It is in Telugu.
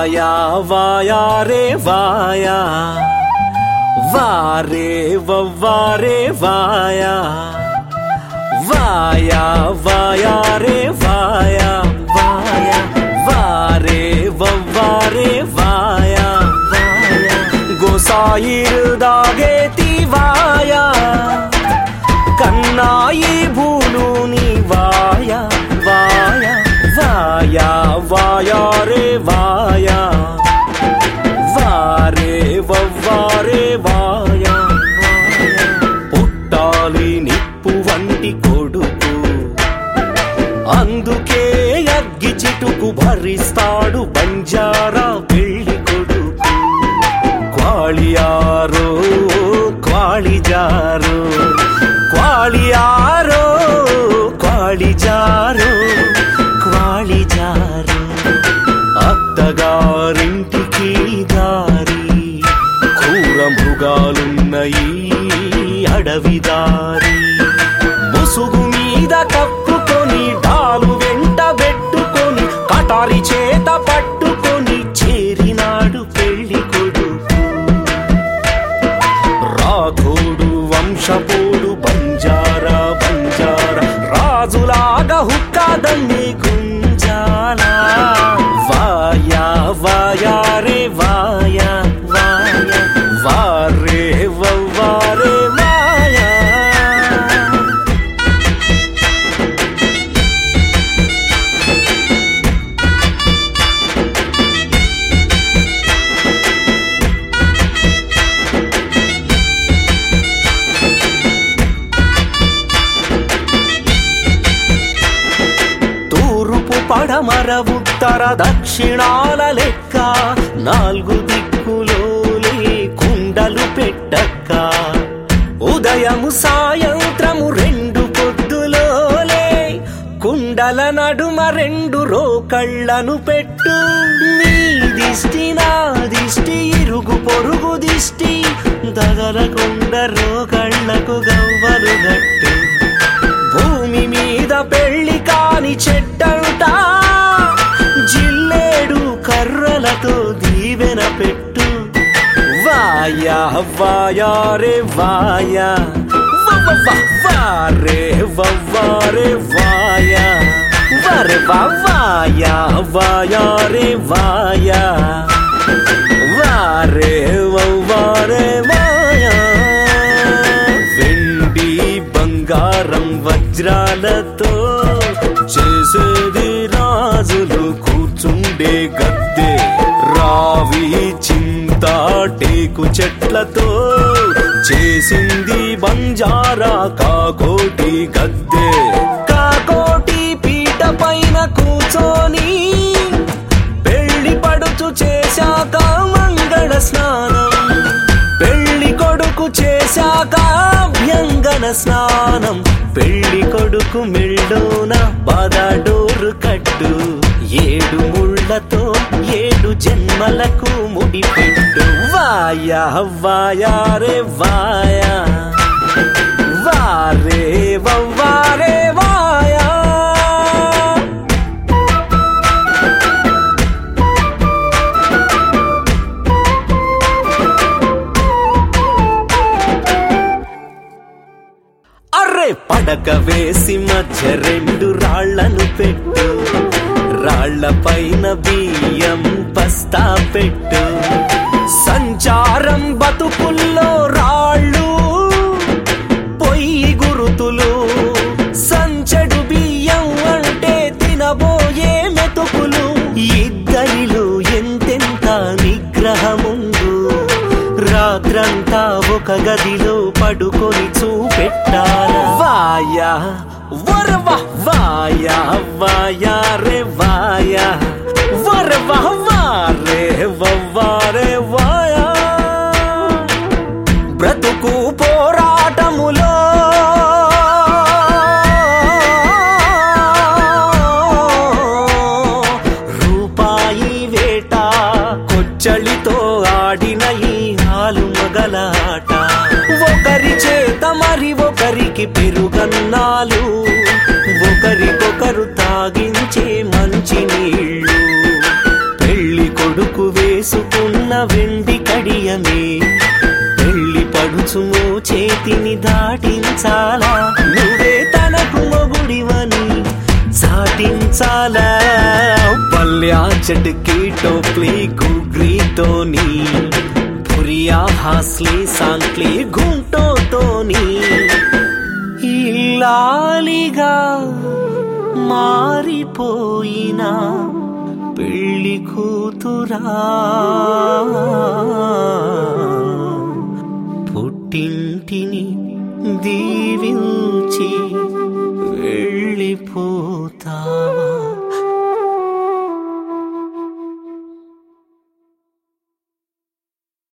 వాయా వాయా రే వాయా వారే వవ్వారే వాయా వాయా వాయా రే వాయా వాయా వారే వవ్వారే వాయా వాయా గోసాయిరుదాగేతి వాయా కన్నాయి భూలు నీ వాయా వాయా వాయా వాయా రే వాయా వారే వవ్వారే వాయా వాయా. పుట్టాలి నిప్పు వంటి కొడుకు అందుకే అగ్గి చిటుకు భరిస్తాడు బంజారా పెళ్లి కొడుకు క్వాళియారో క్వాళిజారో క్వాళియారో క్వాళిజారో క్వాళిజారో అత్తగారింటికి దారి క్రూర మృగాలున్నయి అడవి దారి ముసుగు మీద కప్పుకొని డాలు వెంట పెట్టుకొని కటారి చేత పట్టుకొని చేరినాడు పెళ్లి కొడుకు రాఘోడు వంశపోడు బంజారా బంజారా రాజులాగా హుక్కాదన్ని గుంజాలా వాయా వాయా రే వాయా వాయా వారే వవ్వారే వాయా తూర్పు పడమర ఉత్తర దక్షిణాల లెక్క నాలుగు దిక్కులో కుండలు పెట్టక్క ఉదయము సాయంత్రము రెండు పొద్దులోలే కుండల నడుమ రెండు రోకళ్ళను పెట్టు నీ దిష్టి నా దిష్టి ఇరుగు పొరుగు దిష్టి దగలకుండ రోకళ్ళకు గవ్వలు గట్టు భూమి మీద పెళ్లి కాని చెట్టంట జిల్లేడు కర్రలతో దీవెన పెట్టు వాయా వాయా రే వాయా వ- వ- వ- వారే వవ్వారే వాయా వరే వా- వాయా వాయా రే వాయా వారే వవ్వారే వాయా వెండి బంగారం వజ్రాలతో చేసేది రాజులు కూర్చుండే గద్దె రావి చింత టేకు చెట్లతో చేసింది బంజారా కాకోటి గద్దె కాకోటి పీట పైన కూర్చొని పెళ్లి పడుచు చేశాక మంగళ స్నానం పెళ్లి కొడుకు చేశాక అభ్యంగన స్నానం పెళ్లి కొడుకు మెళ్ళోన బాదాడోరు కట్టు ఏడు ముళ్ళతో ఏడు జన్మలకు ముడిపెట్టు వాయా వాయా రే వాయా వారే వవ్వారే వాయా అర్రే పడక వేసి మధ్య రెండు రాళ్లను పెట్టు రాళ్ల పైన బియ్యం బస్తా పెట్టు సంచారం బతుకుల్లో రాళ్ళు పొయ్యి గురుతులు సంచడు బియ్యం అంటే తినబోయే మెతుకులు ఇద్దరిలో ఎంతెంత నిగ్రహముందు రాత్రంతా ఒక గదిలో పడుకొని చూపెట్టాల వాయా వరవ వాయా వాయా రే వాయా వరవ వారే వవ్వారే వాయా బ్రతుకు పోరాటములో రూపాయి వేట కొచ్చళితో ఆడిన ఈ హాలు మగలాట ఒకరి చేత మరి ఒకరికి పెరుగన్నాలు ఒకరికొకరు తాగించే మంచి నీళ్ళు పెళ్లి కొడుకు రుసుము చేతిని దాటించాలా నువ్వే తనకు మొగుడివని సాటించాలా పల్యా చటుకి టోప్లీ గుగ్రీతోని పురియా హాస్లీ సాంక్లీ గుంటోతోని ఇల్లాలిగా మారిపోయిన పెళ్లి కూతురా పుట్టింటిని దీవించి